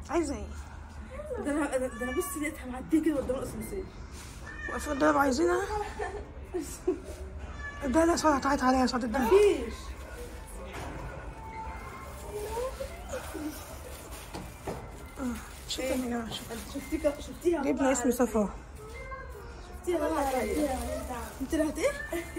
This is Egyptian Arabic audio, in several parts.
عايزه ايه ده انا ده انا بص لقيتها معديه كده قدام الاسانسير واقفين قدام عايزينها ده لا صوت هتعيط عليها صوت الدم مفيش شوفوا يا جماعه شوفوا شفتيها شفتيها جبنا اسم صفا شفتيها بقى انت اللي هت ايه؟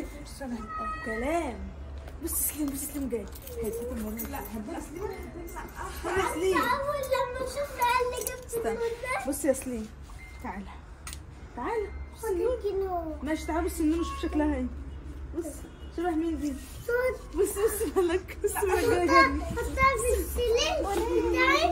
كلام بص سليم بص سليم جاي هات هات الموبايل لا هات سليم هات سليم أول لما شفت قال لي جبت استنى بص يا سليم تعالى تعالى خليكي نور ماشي تعالى بص النور شوف شكلها ايه بص شبه مين دي بص بص مالك بص مالك جايه جنبي حطها في السليم بتاعي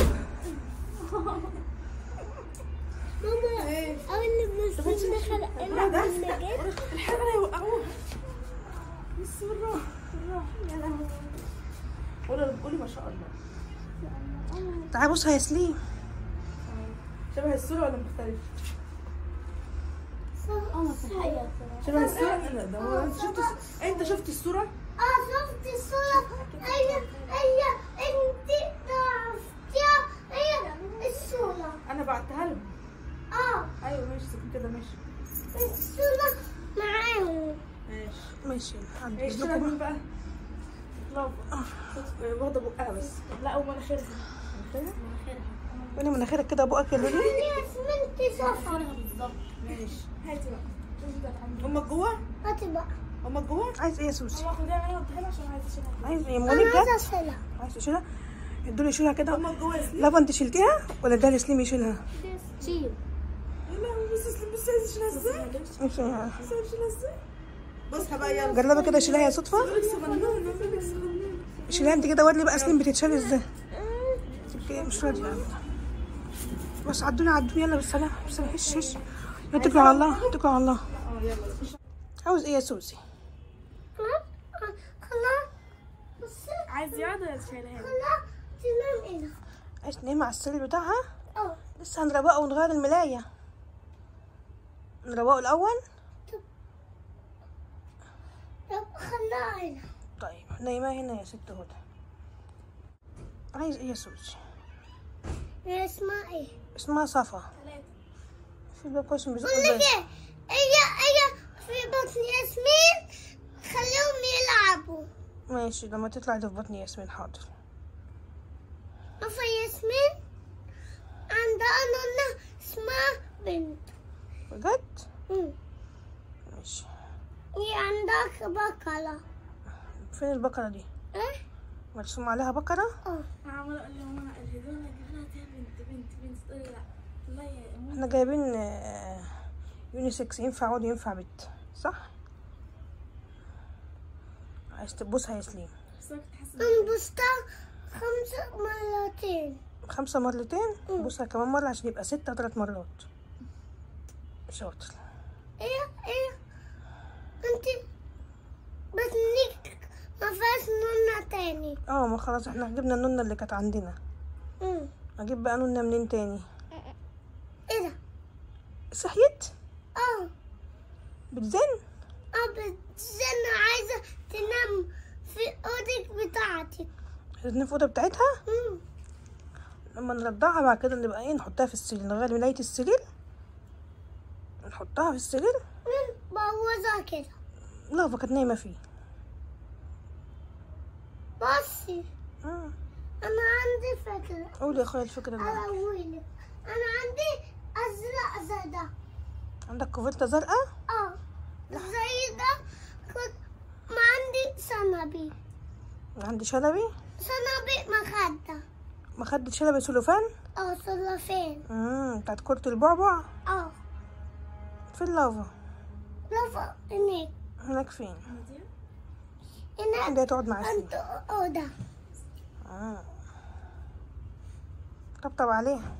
ماما أول لما السليم دخل أنا لما جيت الحاجة يوقعوها بس بالراحة بالراحة يا لهوي قولي قولي ما شاء الله تعالى بص يا سليم شبه الصورة ولا مختلف؟ اه في الحقيقة شبه الصورة؟ لا ده هو انت شفت الص- انت شفت الصورة؟ اه شفت الصورة هي هي انت عرفتيها هي الصورة انا بعتها لهم اه ايوه ماشي سكت كده ماشي الصورة معاهم ماشي ماشي عدي ايش شبه لكم مين بقى؟ لافا واخدة بقها بس لا ومناخيرها مناخيرها؟ قولي مناخيرك كده بقك يا لولو هي اسمنتي صفا ماشي هاتي بقى امك جوه؟ هاتي بقى امك جوه؟ عايز ايه يا سوسي خديها معايا وديها عشان عايزة اشيلها عايز ايه انا مونيك عايزة جت اشيلها عايز تشيلها ادوا لي شيلها كده امك جوه يا سليم لافا انت شلتيها ولا اديها لسليم يشيلها شيل يا لهوي بص يا سليم بص عايزة اشيلها ازاي؟ ماشي. بص عايزة اشيلها ازاي؟ بصها بقى يلا جربي كده شيلها يا صدفه بقولك صغنون بقولك صغنون شيلها انت كده وري بقى سليم بتتشال ازاي اوكي مش راضيه بس عدوني عدوني يلا بالسلامه بالسلامه هش هش اتكلوا على الله اتكلوا على الله اه يلا عاوز ايه يا سوسي خلاص بص عايز يقعد ولا تشيلها خلاص تنام هنا عايز تنام على السرير بتاعها اه لسه هنروقه ونغير الملايه نروقه الاول طب خلاها هنا طيب نايمة هنا يا ست هدى عايز ايه يا سوسي هي اسمها ايه؟ اسمها صفا في الباب كويس بيزق بقول لك الباب ايه هي هي في بطن ياسمين خليهم يلعبوا ماشي لما تطلع ده في بطن ياسمين حاضر عارفة ياسمين عندها نونة اسمها بنت بجد مم. ماشي هي عندها بقرة فين البقرة دي ايه؟ مرسوم عليها بقرة اه عمالة اقول لماما الهدوم اللي جبناها دي بنت بنت بنت تقولي لا والله يا ماما احنا جايبين آه، يونيسكس ينفع عود ينفع بنت صح عايز تبوسها يا سليم بس انا كنت حاسة انا بوستها خمس مرتين خمسة مرتين بوسها كمان مرة عشان يبقى ستة ثلاث مرات شاطر ايه ايه انت بطنك ما فيهاش نونة تاني اه ما خلاص احنا جبنا النونة اللي كانت عندنا مم. اجيب بقى نونة منين تاني ايه ده؟ صحيت اه بتزن اه بس انا عايزة تنام في اوضك بتاعتك عايزين في الأوضة بتاعتها مم. لما نرضعها بعد كده نبقى ايه نحطها في السرير نغير ملاية السرير نحطها في السرير مم. بوظها كده لافا كانت نايمة فيه بصي آه. انا عندي فكرة قولي يا اخويا الفكرة اللي عندك. اقولك انا عندي ازرق زي ده عندك كوفرتة زرقاء اه زي ده كنت ما عندي سنبي عندي شلبي سنبي مخدة مخدة شلبي سلوفان اه سلافين امم بتاعت كرة البعبع اه في اللافا لفوق هناك هناك فين هناك دي تقعد مع سليم انت اوضة آه. طبطب عليها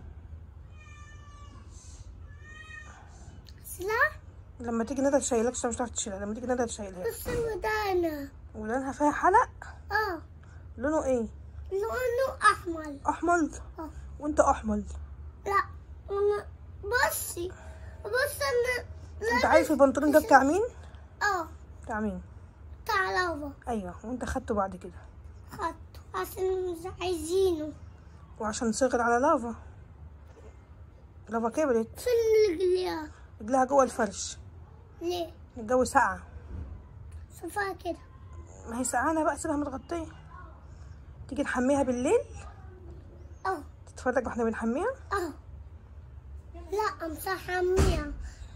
سلا لما تيجي ندى تشيلكش مش هتعرف تشيلها لما تيجي ندى تشيلها بص ودانا ولونها فيها حلق اه لونه ايه لونه احمر احمر اه وانت احمر لا انا بصي بص انا انت عارف البنطلون ده بتاع مين اه بتاع مين بتاع لافا ايوه وانت خدته بعد كده خدته عشان مش عايزينه وعشان صغر على لافا لافا كبرت فين القليا رجلها جوه الفرش ليه الجو ساقع صفاها كده ما هي سقعانة بقى سيبها متغطية تيجي نحميها بالليل اه تتفرج واحنا بنحميها اه لا امسح حمية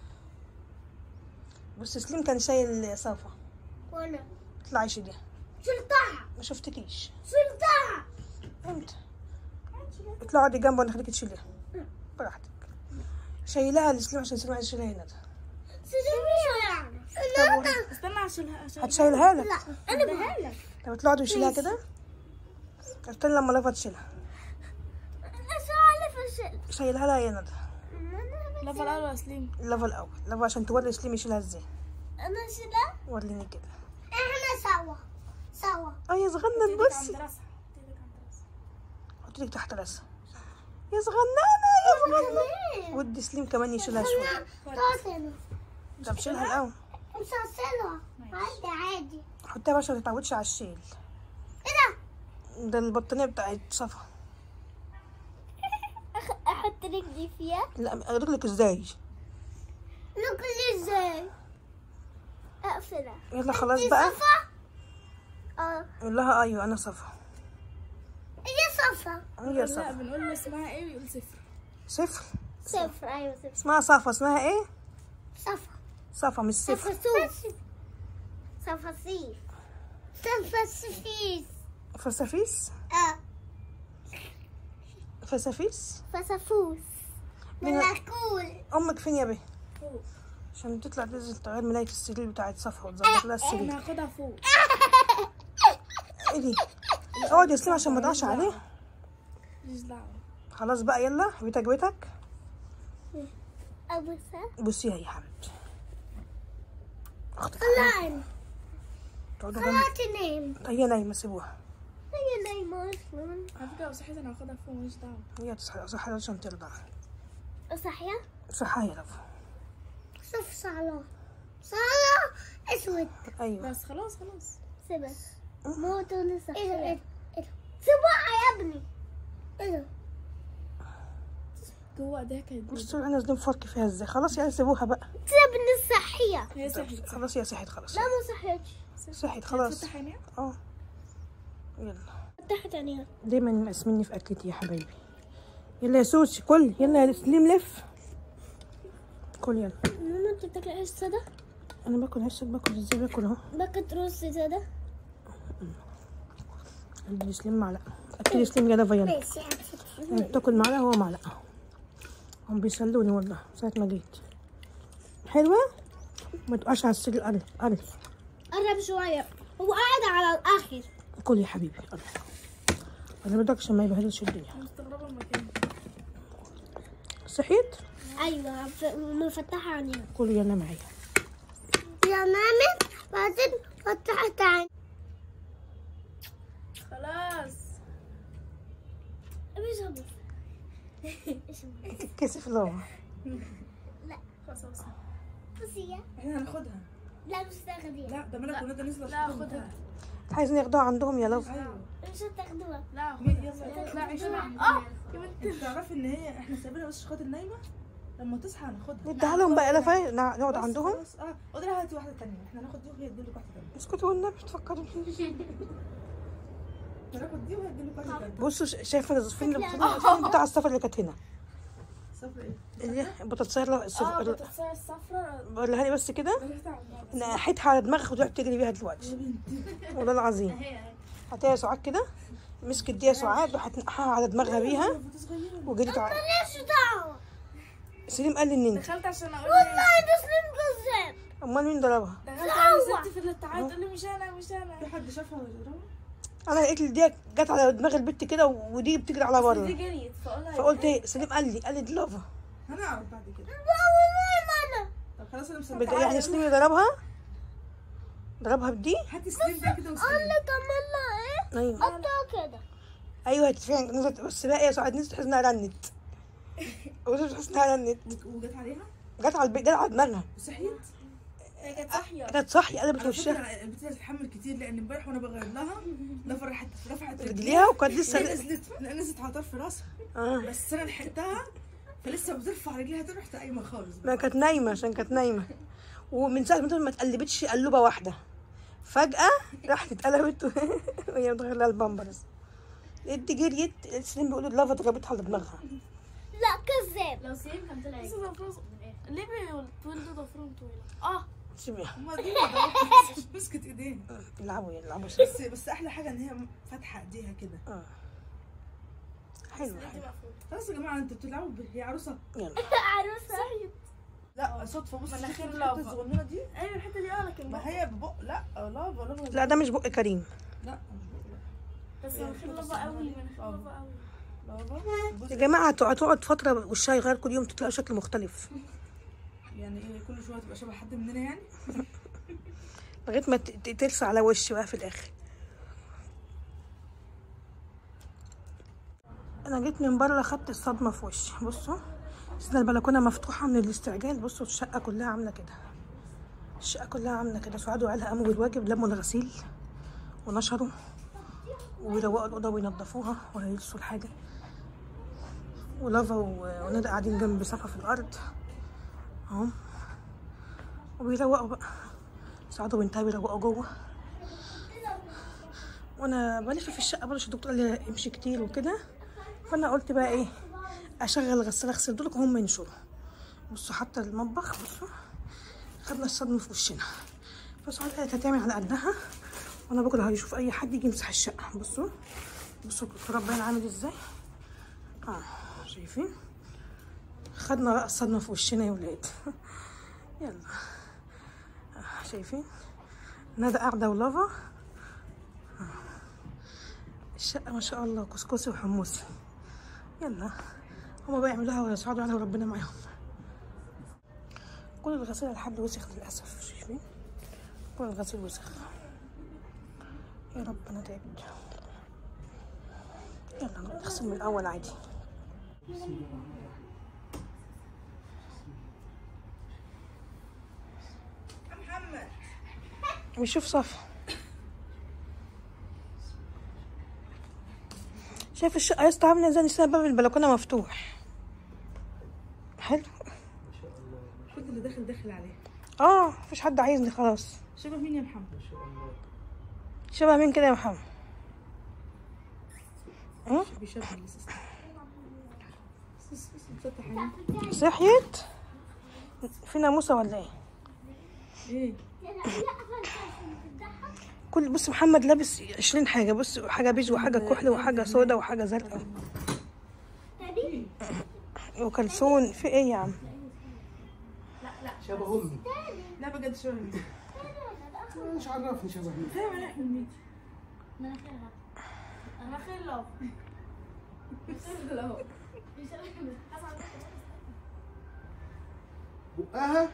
بص سليم كان شايل صافة وانا اطلعي شيليها شلتها ما شفتكيش شلتها امتى اطلعي اقعدي جنبه وانا خليكي تشيليها براحتك شايلها لسليم عشان سليم عايز يشيلها هنا سيبيها لا استنى عشان عشان هتشيلها لك لا انا بقى لك طب اطلعوا يشيلها كده قلت لما لافا تشيلها بس عارف اشيل شايلها لها يا ندى لا في الاول يا سليم اللافا الاول لافا عشان توري سليم يشيلها ازاي انا اشيلها وريني كده احنا سوا سوا اه يا صغنن ايدك بصي عند راسها ايدك عند راسها حط لك تحت راسها يا صغننه يا صغننه ودي سليم كمان يشيلها شويه طاطنا طب شيلها الاول مش هسيلها عادي عادي حطيها بقى عشان ما تتعودش على الشيل ايه ده ده البطانيه بتاعت صفا أخ- احط رجلي فيها لا رجلك ازاي رجلي ازاي اقفلها يلا خلاص دي بقى صفا اه قول لها ايوه انا صفا هي صفا هي لا صفا بنقول له اسمها ايه ويقول صفر صفر صفر ايوه صفر اسمها صفا اسمها ايه صفا صفا مش صفر صفصوف صفاصيف صفاصيف فسافيس اه فسافيس فسفوس مين- ملكول امك فين يا بيه فوق عشان تطلع تنزل تغير ملاية السرير بتاعت صفا وتظبط لها السرير انا هاخدها فوق ايه دي اقعد يا سليم عشان ما تقعش عليه ماليش دعوه خلاص بقى يلا بيتك بيتك ابوسها بصيها يا حبيبتي اختك طلعن تقعدوا جنب طلعت تنام هي نايمة سيبوها هي نايمة اصلا على فكره لو صحيت انا هاخدها فوق ماليش دعوه هي تصحى صحى عشان ترضع صحية صحى يا لفو صف صالة صالة اسود ايوه بس خلاص خلاص سيبها موت ولا صحية ايه ده ايه ده سيبها يا ابني ايه ده جوه ايديها كانت بيضة. بصوا احنا نازلين فرق فيها ازاي خلاص يا سيبوها بقى سيبني الصحية هي صحيت خلاص يا صحت خلاص لا ما صحيتش صحت خلاص فتح عينيها اه يلا فتحت عينيها دايما مقسميني في اكلتي يا حبايبي يلا يا سوسي كل يلا يا سليم لف كل يلا ماما انت بتاكل عيش سادة انا باكل هشك باكل ازاي باكل اهو باكل رز سادة ادي سليم معلقه اكلي سليم يا لفا يلا ماشي يعني بتاكل معلقه هو معلقه هم بيسلوني والله ساعة ما جيت حلوة ما تقعش على السرير قرف قرف قرب شوية هو قاعد على الآخر كل يا حبيبي قرف انا بدك عشان ما يبهدلش الدنيا مستغربه المكان صحيت أيوة ف- مفتحة عينيها كل يلا معايا يا ماما بعدين فتحت عيني خلاص مش هبص كسف لو خلاص خلاص بصي احنا هناخدها لا مش تاخديها لا ده مالك وندى نزلت لا خدها عايزين ياخدوها عندهم يا لو ايوه مش هتاخدوها لا خدها لا عيش اه يا بنت انت تعرفي ان هي احنا سايبينها بس خاطر نايمه لما تصحى هناخدها نديها لهم بقى لفا نقعد بس عندهم خلاص، اه قولي لها هاتي واحده ثانيه احنا هناخد دي وهي تجيب لك واحده ثانيه اسكتوا والنبي تفكروا هناخد دي وهي تجيب لك واحده ثانيه بصوا ش- شايفه فين فين بتاع السفر اللي كانت هنا صفر ايه اللي البطاطسيه اللي- اه السفر بتتصير الصفرا بقولها لي بس كده بتفتح نقحتها على دماغك وتروح تجري بيها دلوقتي والله العظيم هاتيها سعاد كده مسكت دي يا سعاد راحت نقحها على دماغها بيها وجريت على ماليش دعوة سليم قال لي ان انت دخلت عشان اقول والله ده سليم كذاب امال مين ضربها دخلت على ستي في الاتحاد تقول لي مش انا مش انا في حد شافها ولا ضربها؟ انا لقيت لي دي جت على دماغ البت كده ودي بتجري على دي بره جريت فقولها فقلت ايه سليم قال لي قال لي دي لافا هنعرف بعد كده لا والله ما أنا طب خلاص انا بد- مسافره يعني سليم ضربها ضربها بدي هاتي سليم ده كده وسليم قال لك عملنا إيه ايوه حطها كده ايوه فعلا نزلت بس بقى يا سعاد نزلت تحس انها رنت ونزلت تحس انها رنت وجت عليها جت على البيت جت على دماغها وصحيت هي كانت صاحيه كانت صاحيه قلبت على وشها فكره البنت تتحمل كتير لان امبارح وانا بغير لها لفه راحت رفعت رجليها وكانت هي لسه نزلت نزلت على طرف راسها اه بس انا لحقتها فلسه بترفع رجليها دي رحت قايمه خالص ما كانت نايمه عشان كانت نايمه ومن ساعه ما تقول ما اتقلبتش قلوبه واحده فجاه راحت اتقلبت وهي بتغير لها البامبرز انت جريت سليم بيقولوا اللافا ضربتها على دماغها لا كذاب لو سليم كان طلع لسه ضفرهم ليه بيولدوا ضفرهم طويلة؟ اه سيبيها هما دي ضربت مسكت ايديها يلعبوا يلعبوا بس بس احلى حاجه ان هي فاتحه ايديها كده اه حلو حلو خلاص يا جماعه انتوا بتلعبوا ب- هي عروسه يلا عروسة لا صدفه بص مناخير شوفي الحتة لافا. الصغننه دي ايوه الحتة دي اه لكن ما هي ببق لا لافا لافا لا ده مش بق كريم لا مش بق لا بس مناخير لافا قوي مناخير آه. لافا قوي لافا بص يا جماعه هتقعد هتقعد فتره وشها يغير كل يوم تطلع شكل مختلف يعني ايه كل شويه تبقى شبه حد مننا يعني لغايه ما ت- ت- ترسى على وش بقى في الاخر انا جيت من بره خدت الصدمه في وشي بصوا سيدنا البلكونه مفتوحه من الاستعجال بصوا الشقه كلها عامله كده الشقه كلها عامله كده سعاد وعيالها قاموا بالواجب لموا الغسيل ونشروا ويروقوا الاوضه وينضفوها وهيلسوا الحاجه ولافا و- وندى قاعدين جنب صفا في الارض اهو وبيروقوا بقى سعاد وبنتها بيروقوا جوه وانا بلف في الشقه برضه عشان الدكتور قال لي امشي كتير وكده فانا قلت بقى ايه اشغل الغساله اغسل دول هم ينشروا بصوا حتى المطبخ بصوا خدنا الصدمه في وشنا فسعاد قالت هتعمل على قدها وانا بكره هيشوف اي حد يجي يمسح الشقه بصوا بصوا التراب باين عامل ازاي اه شايفين خدنا بقى الصدمه في وشنا يا ولاد يلا آه، شايفين ندى قاعده ولافا آه. الشقه ما شاء الله كسكسي وحمصي يلا هما بقى يعملوها ويسعدوا عليها وربنا معاهم كل الغسيل لحد وسخ للاسف شايفين كل الغسيل وسخ يا رب انا تعبت يلا نغسل من الاول عادي محمد ويشوف صفا شايف الشقة يا اسطى عاملة ازاي نسينا باب البلكونة مفتوح حلو كل اللي داخل داخل عليه اه مفيش حد عايزني خلاص شبه مين يا محمد شبه مين كده يا محمد اه بيشبه السيستم فتح عينيه صحيت في ناموسة ولا ايه ايه كل بص محمد لابس عشرين حاجة بص حاجة بيج وحاجة كحل وحاجة سودا وحاجة زرقاء وكلسون في ايه يا عم شبه امي لا بجد شبه مين مش عرفني شبه مين ايوه احنا مين مناخيرها مناخير لافا مناخير لافا بقها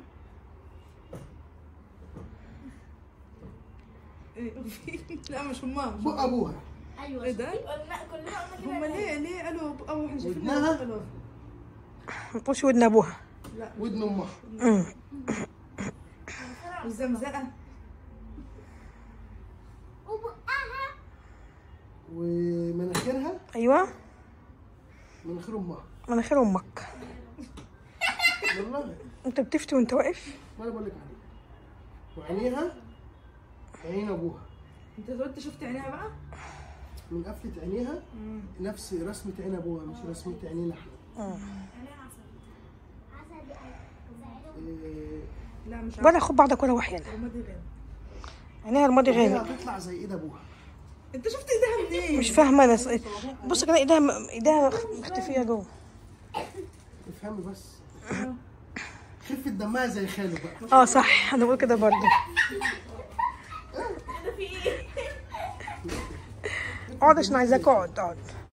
ايه لا مش همها مش بق ابوها ايوه ايه ده؟ قلنا كلنا قلنا كده هم ليه ليه قالوا ابو احنا شايفين ودنها؟ حلوة. مطوش ودن ابوها لا ودن امها أمم. والزمزقه وبقها ومناخيرها ايوه مناخير امها مناخير امك والله انت بتفتي وانت واقف ما انا بقول لك عليه وعينيها عين ابوها انت دلوقتي شفت عينيها بقى من قفلة عينيها نفس رسمة عين ابوها مش رسمة عينينا احنا إيه، لا مش ولا خد بعضك ولا وحيانا رمادي غير عينيها الماضي هي غامق هتطلع زي ايد ابوها انت شفت ايديها منين؟ مش فاهمه انا س- بص كده ايديها م- ايديها مختفيه جوه افهمي بس خفة دمها زي خاله بقى اه صح انا بقول كده برضه اقعد عشان عايزاك اقعد اقعد